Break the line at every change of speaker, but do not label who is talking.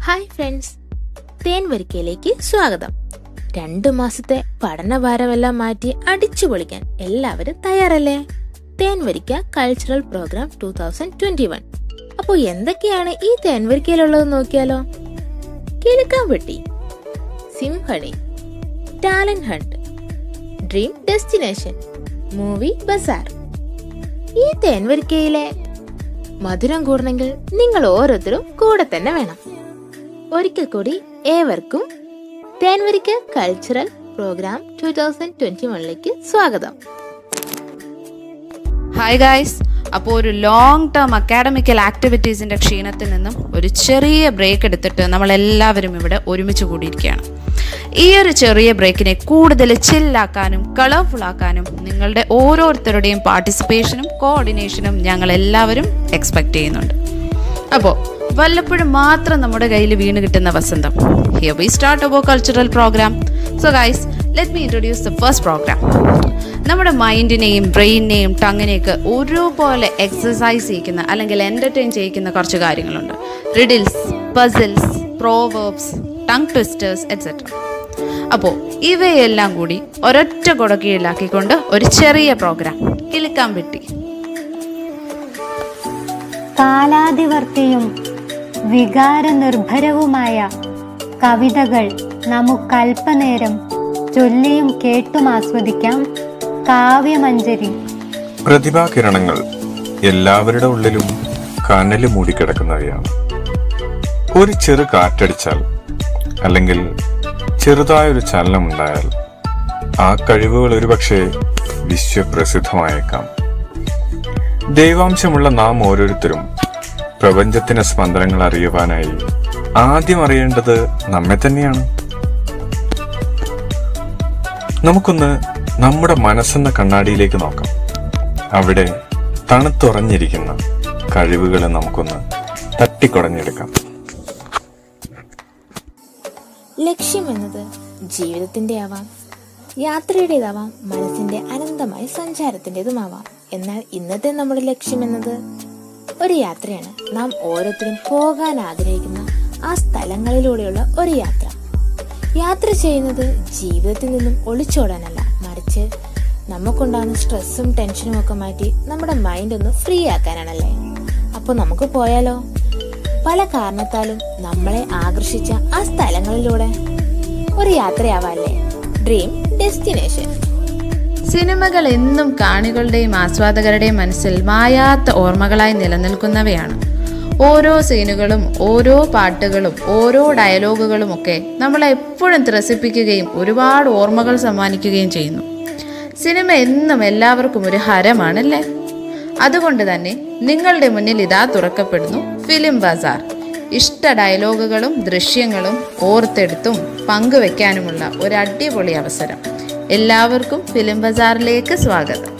hi friends തേൻ വരിക്കയിലേക്ക് സ്വാഗതം രണ്ടു മാസത്തെ പഠനഭാരമെല്ലാം മാറ്റി അടിച്ചു പൊളിക്കാൻ എല്ലാവരും തയ്യാറല്ലേ തേൻ വരിക്ക cultural program two thousand twenty one അപ്പോൾ എന്തൊക്കെയാണ് ഈ തേൻ വരിക്കയിലുള്ളത് നോക്കിയാലോ കിലുക്കാൻ വെട്ടി symphony talent hunt dream destination movie bazaar ഈ തേൻവരിക്കയിലെ മധുരം കൂടണമെങ്കിൽ നിങ്ങൾ ഓരോരുത്തരും കൂടെ തന്നെ വേണം ഒരിക്കൽ കൂടി ഏവർക്കും തേൻവരിക്ക cultural program two thousand twenty വണ്ണിലേക്ക് സ്വാഗതം
ഹായ് ഗായ്സ് അപ്പോൾ ഒരു ലോങ് ടേം അക്കാഡമിക്കൽ ആക്ടിവിറ്റീസിൻ്റെ ക്ഷീണത്തിൽ നിന്നും ഒരു ചെറിയ ബ്രേക്ക് എടുത്തിട്ട് നമ്മളെല്ലാവരും ഇവിടെ ഒരുമിച്ച് കൂടിയിരിക്കുകയാണ് ഈ ഒരു ചെറിയ ബ്രേക്കിനെ കൂടുതൽ ചില്ലാക്കാനും കളർഫുൾ ആക്കാനും നിങ്ങളുടെ ഓരോരുത്തരുടെയും പാർട്ടിസിപ്പേഷനും കോർഡിനേഷനും ഞങ്ങൾ എല്ലാവരും എക്സ്പെക്റ്റ് ചെയ്യുന്നുണ്ട് അപ്പോൾ വല്ലപ്പോഴും മാത്രം നമ്മുടെ കയ്യിൽ വീണ് കിട്ടുന്ന വസന്തം ഹിയർ വി സ്റ്റാർട്ട് അബോ cultural program so guys let me introduce the first program നമ്മുടെ മൈൻഡിനെയും ബ്രെയിനിനെയും ടങ്ങിനെയൊക്കെ ഒരുപോലെ എക്സസൈസ് ചെയ്യിക്കുന്ന അല്ലെങ്കിൽ എൻ്റർടൈൻ ചെയ്യിക്കുന്ന കുറച്ച് കാര്യങ്ങളുണ്ട് riddles puzzles proverbs tongue twisters etcetera അപ്പോൾ ഇവയെല്ലാം കൂടി ഒരൊറ്റ കുടക്കീഴിലാക്കിക്കൊണ്ട് ഒരു ചെറിയ പ്രോഗ്രാം കിളിക്കാൻ വെട്ടി
കാലാതിവർത്തിയും വികാരനിർഭരവുമായ കവിതകൾ നമുക്കല്പനേരം ചൊല്ലിയും കേട്ടും ആസ്വദിക്കാം കാവ്യമഞ്ജരി
പ്രതിഭാകിരണങ്ങൾ എല്ലാവരുടെ ഉള്ളിലും കനല് മൂടിക്കിടക്കുന്നവയാണ് ഒരു ചെറു കാറ്റടിച്ചാൽ അല്ലെങ്കിൽ ചെറുതായൊരു ചലനമുണ്ടായാൽ ആ കഴിവുകൾ ഒരുപക്ഷെ വിശ്വപ്രസിദ്ധമായേക്കാം ദൈവാംശമുള്ള നാം ഓരോരുത്തരും പ്രപഞ്ചത്തിന്റെ സ്പന്ദനങ്ങൾ അറിയുവാനായി ആദ്യം അറിയേണ്ടത് നമ്മെ തന്നെയാണ് നമുക്കൊന്ന് നമ്മുടെ മനസ്സെന്ന കണ്ണാടിയിലേക്ക് നോക്കാം അവിടെ തണുത്തുറഞ്ഞിരിക്കുന്ന കഴിവുകളെ നമുക്കൊന്ന് തട്ടിക്കുടഞ്ഞെടുക്കാം
ലക്ഷ്യം എന്നത് ജീവിതത്തിന്റെ ആവാം യാത്രയുടേതാവാം മനസ്സിന്റെ അനന്തമായ സഞ്ചാരത്തിൻ്റെതുമാവാം എന്നാൽ ഇന്നത്തെ നമ്മുടെ ലക്ഷ്യം എന്നത് ഒരു യാത്രയാണ് നാം ഓരോരുത്തരും പോകാൻ ആഗ്രഹിക്കുന്ന ആ സ്ഥലങ്ങളിലൂടെയുള്ള ഒരു യാത്ര യാത്ര ചെയ്യുന്നത് ജീവിതത്തിൽ നിന്നും ഒളിച്ചോടാനല്ല മറിച്ച് നമുക്കുണ്ടാകുന്ന സ്ട്രെസ്സും ടെൻഷനും ഒക്കെ മാറ്റി നമ്മുടെ മൈൻഡ് ഒന്ന് ഫ്രീ ആക്കാനാണല്ലേ അപ്പോൾ നമുക്ക് പോയാലോ പല കാരണത്താലും നമ്മളെ ആകർഷിച്ച ആ സ്ഥലങ്ങളിലൂടെ ഒരു യാത്രയാവാല്ലേ ഡ്രീം ഡെസ്റ്റിനേഷൻ
സിനിമകൾ എന്നും കാണികളുടെയും ആസ്വാദകരുടെയും മനസ്സിൽ മായാത്ത ഓർമ്മകളായി നിലനിൽക്കുന്നവയാണ് ഓരോ സീനുകളും ഓരോ പാട്ടുകളും ഓരോ ഡയലോഗുകളും ഒക്കെ നമ്മളെ എപ്പോഴും ത്രസിപ്പിക്കുകയും ഒരുപാട് ഓർമ്മകൾ സമ്മാനിക്കുകയും ചെയ്യുന്നു സിനിമ എന്നും എല്ലാവർക്കും ഒരു ഹരമാണല്ലേ അതുകൊണ്ട് തന്നെ നിങ്ങളുടെ മുന്നിൽ ഇതാ തുറക്കപ്പെടുന്നു ഫിലിം ബസാർ ഇഷ്ട ഡയലോഗുകളും ദൃശ്യങ്ങളും ഓർത്തെടുത്തും പങ്കുവെക്കാനുമുള്ള ഒരു അടിപൊളി അവസരം എല്ലാവർക്കും ഫിലിം ബസാറിലേക്ക് സ്വാഗതം